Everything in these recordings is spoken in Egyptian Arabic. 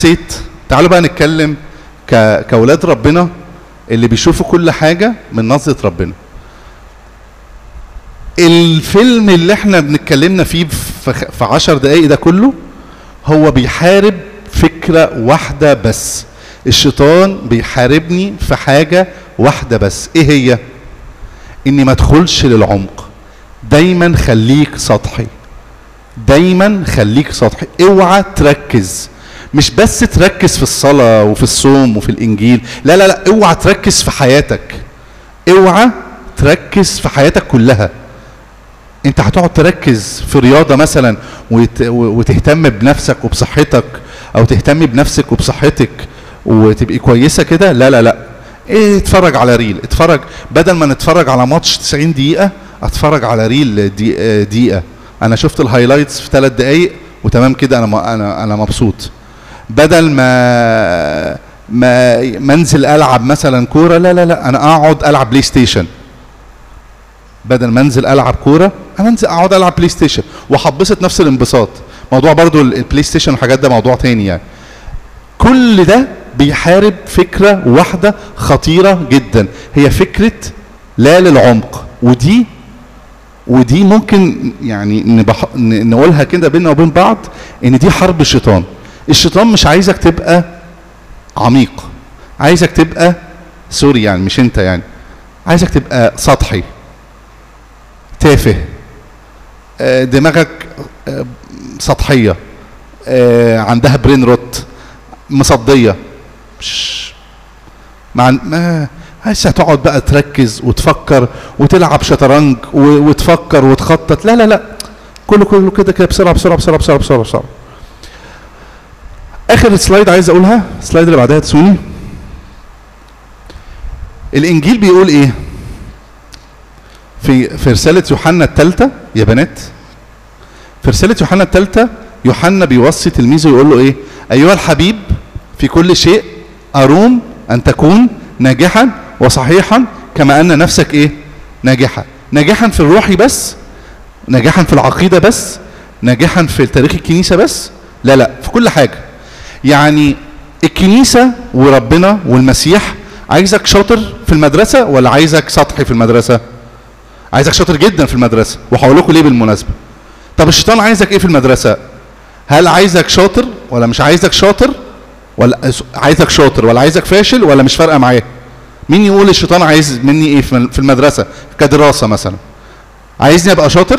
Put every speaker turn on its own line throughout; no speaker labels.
نسيت تعالوا بقى نتكلم ك... كأولاد ربنا اللي بيشوفوا كل حاجة من نظرة ربنا الفيلم اللي احنا بنتكلمنا فيه في, خ- في عشر دقايق ده كله هو بيحارب فكرة واحدة بس الشيطان بيحاربني في حاجة واحدة بس ايه هي اني ما ادخلش للعمق دايما خليك سطحي دايما خليك سطحي اوعى تركز مش بس تركز في الصلاة وفي الصوم وفي الانجيل لا لا لا اوعى تركز في حياتك اوعى تركز في حياتك كلها انت هتقعد تركز في رياضة مثلا وت... وتهتم بنفسك وبصحتك او تهتم بنفسك وبصحتك وتبقي كويسة كده لا لا لا ايه اتفرج على ريل اتفرج بدل ما نتفرج على ماتش 90 دقيقة اتفرج على ريل دي... آه، دقيقة انا شفت الهايلايتس في ثلاث دقايق وتمام كده انا م... انا انا مبسوط بدل ما ما ما انزل العب مثلا كوره لا لا لا انا اقعد العب بلاي ستيشن بدل ما انزل العب كوره انا انزل اقعد العب بلاي ستيشن وهبسط نفس الانبساط موضوع برضو ال- البلاي ستيشن والحاجات ده موضوع تاني يعني كل ده بيحارب فكره واحده خطيره جدا هي فكره لا للعمق ودي ودي ممكن يعني نبح... ن- نقولها كده بيننا وبين بعض ان دي حرب الشيطان الشيطان مش عايزك تبقى عميق عايزك تبقى سوري يعني مش انت يعني عايزك تبقى سطحي تافه آه، دماغك آه، سطحية آه، عندها برين روت مصدية مش مع ما عايز تقعد بقى تركز وتفكر وتلعب شطرنج و- وتفكر وتخطط لا لا لا كله كله كده كده بسرعة بسرعة بسرعة بسرعة بسرعة بسرعة اخر سلايد عايز اقولها السلايد اللي بعدها تسوني الانجيل بيقول ايه في في رساله يوحنا الثالثه يا بنات في رساله يوحنا الثالثه يوحنا بيوصي تلميذه يقول له ايه ايها الحبيب في كل شيء اروم ان تكون ناجحا وصحيحا كما ان نفسك ايه ناجحه ناجحا في الروحي بس ناجحا في العقيده بس ناجحا في تاريخ الكنيسه بس لا لا في كل حاجه يعني الكنيسه وربنا والمسيح عايزك شاطر في المدرسه ولا عايزك سطحي في المدرسه عايزك شاطر جدا في المدرسه وهقول لكم ليه بالمناسبه طب الشيطان عايزك ايه في المدرسه هل عايزك شاطر ولا مش عايزك شاطر ولا عايزك شاطر ولا عايزك فاشل ولا مش فارقه معاه مين يقول الشيطان عايز مني ايه في في المدرسه كدراسه مثلا عايزني ابقى شاطر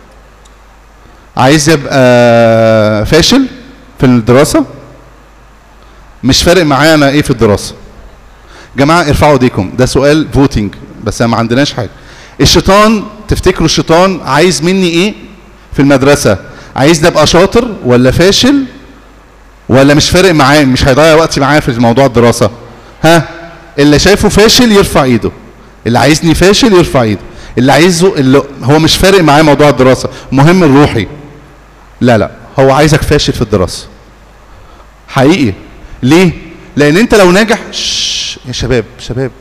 عايز ابقى فاشل في الدراسه مش فارق معايا انا ايه في الدراسه جماعه ارفعوا ايديكم ده سؤال فوتنج بس ما عندناش حاجه الشيطان تفتكروا الشيطان عايز مني ايه في المدرسه عايزني ابقى شاطر ولا فاشل ولا مش فارق معاه مش هيضيع وقتي معاه في موضوع الدراسه ها اللي شايفه فاشل يرفع ايده اللي عايزني فاشل يرفع ايده اللي عايزه اللي هو مش فارق معاه موضوع الدراسه مهم الروحي لا لا هو عايزك فاشل في الدراسه حقيقي ليه لان انت لو ناجح شش يا شباب شباب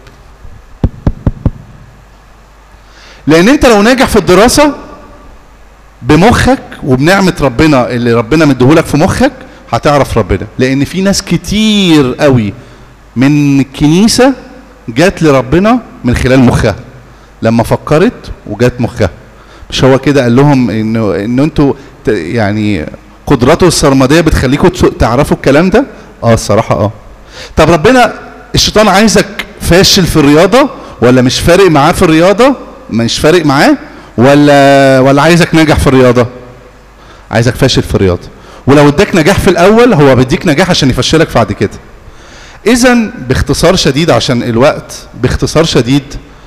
لان انت لو ناجح في الدراسه بمخك وبنعمه ربنا اللي ربنا مديهولك في مخك هتعرف ربنا لان في ناس كتير قوي من الكنيسه جات لربنا من خلال مخها لما فكرت وجات مخها مش هو كده قال لهم انه ان انتوا ت- يعني قدراته السرمديه بتخليكم تس- تعرفوا الكلام ده اه الصراحه اه طب ربنا الشيطان عايزك فاشل في الرياضه ولا مش فارق معاه في الرياضه مش فارق معاه ولا ولا عايزك ناجح في الرياضه عايزك فاشل في الرياضه ولو اداك نجاح في الاول هو بيديك نجاح عشان يفشلك بعد كده اذا باختصار شديد عشان الوقت باختصار شديد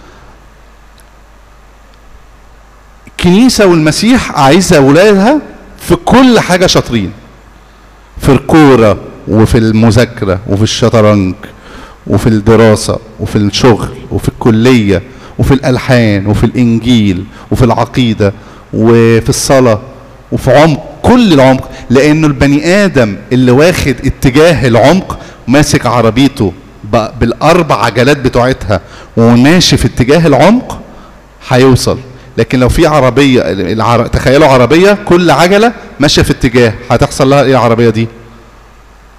الكنيسه والمسيح عايزه اولادها في كل حاجه شاطرين في الكوره وفي المذاكره وفي الشطرنج وفي الدراسه وفي الشغل وفي الكليه وفي الالحان وفي الانجيل وفي العقيده وفي الصلاه وفي عمق كل العمق لانه البني ادم اللي واخد اتجاه العمق ماسك عربيته ب- بالاربع عجلات بتوعتها وماشي في اتجاه العمق هيوصل لكن لو في عربيه العر... تخيلوا عربيه كل عجله ماشيه في اتجاه هتحصل لها ايه العربيه دي